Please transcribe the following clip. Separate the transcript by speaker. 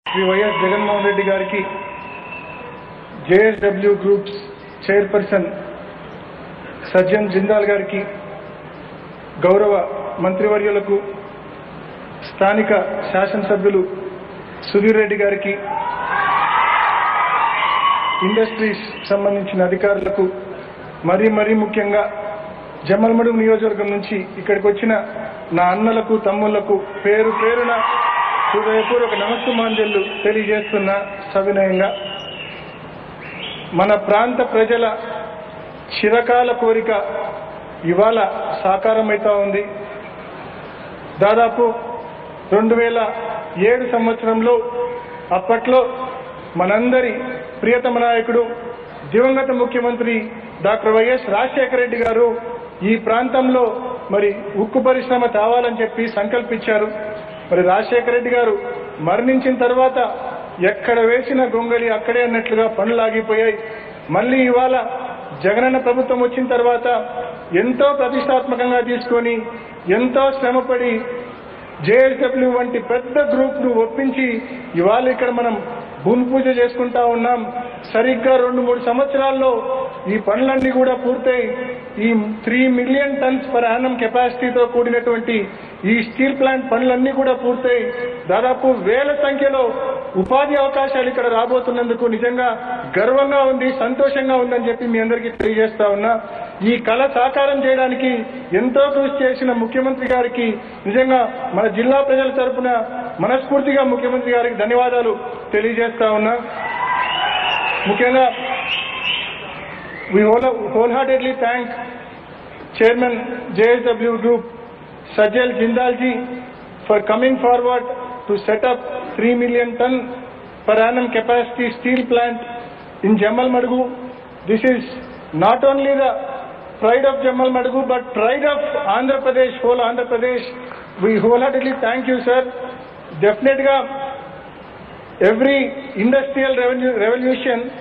Speaker 1: Shri YS Jaganmohan Reddy గారికి JSW groups chairperson Sajjan Jindal గారికి గౌరవ మంత్రివర్యులకు స్థానిక శాసనసభ్యులు సుధీర్ రెడ్డి గారికి ఇండస్ట్రీస్ సంబంధించిన అధికారులకు మరీ మరీ ముఖ్యంగా జమ్మలమడుగు నియోజకవర్గం నుంచి ఇక్కడికి వచ్చిన నా అన్నలకు తమ్ముళ్లకు పేరు పేరున హృదయపూర్వక నమస్సుమాంజలు తెలియజేస్తున్న సవినయంగా మన ప్రాంత ప్రజల చిరకాల కోరిక ఇవాళ సాకారమైతా ఉంది దాదాపు రెండు వేల ఏడు సంవత్సరంలో అప్పట్లో మనందరి ప్రియతమ నాయకుడు దివంగత ముఖ్యమంత్రి డాక్టర్ వైఎస్ రాజశేఖర రెడ్డి గారు ఈ ప్రాంతంలో మరి ఉక్కు పరిశ్రమ తేవాలని చెప్పి సంకల్పించారు మరి రాజశేఖర రెడ్డి గారు మరణించిన తర్వాత ఎక్కడ వేసిన గొంగలి అక్కడే అన్నట్లుగా పనులు ఆగిపోయాయి మళ్ళీ ఇవాళ జగనన్న ప్రభుత్వం వచ్చిన తర్వాత ఎంతో ప్రతిష్టాత్మకంగా తీసుకొని ఎంతో శ్రమపడి జేఎస్డబ్ల్యూ వంటి పెద్ద గ్రూప్ ను ఒప్పించి ఇవాళ ఇక్కడ మనం భూమి పూజ చేసుకుంటా ఉన్నాం సరిగ్గా రెండు మూడు సంవత్సరాల్లో ఈ పనులన్నీ కూడా పూర్తయి ఈ three million tons per annum కెపాసిటీతో కూడినటువంటి ఈ స్టీల్ ప్లాంట్ పనులన్నీ కూడా పూర్తయి దాదాపు వేల సంఖ్యలో ఉపాధి అవకాశాలు ఇక్కడ రాబోతున్నందుకు నిజంగా గర్వంగా ఉంది సంతోషంగా ఉందని చెప్పి మీ అందరికీ తెలియజేస్తా ఉన్నా ఈ కళ సాకారం చేయడానికి ఎంతో కృషి చేసిన ముఖ్యమంత్రి గారికి నిజంగా మన జిల్లా ప్రజల తరపున మనస్ఫూర్తిగా ముఖ్యమంత్రి గారికి ధన్యవాదాలు తెలియజేస్తా ఉన్నా ముఖ్యంగా we whole- wholeheartedly thank Chairman JSW Group Sajal Jindalji for coming forward to set up 3 million ton per annum capacity steel plant in Jamal Madugu. This is not only the pride of Jamal Madugu but pride of Andhra Pradesh, whole Andhra Pradesh. We wholeheartedly thank you, sir. Definitely, every industrial revenue, revolution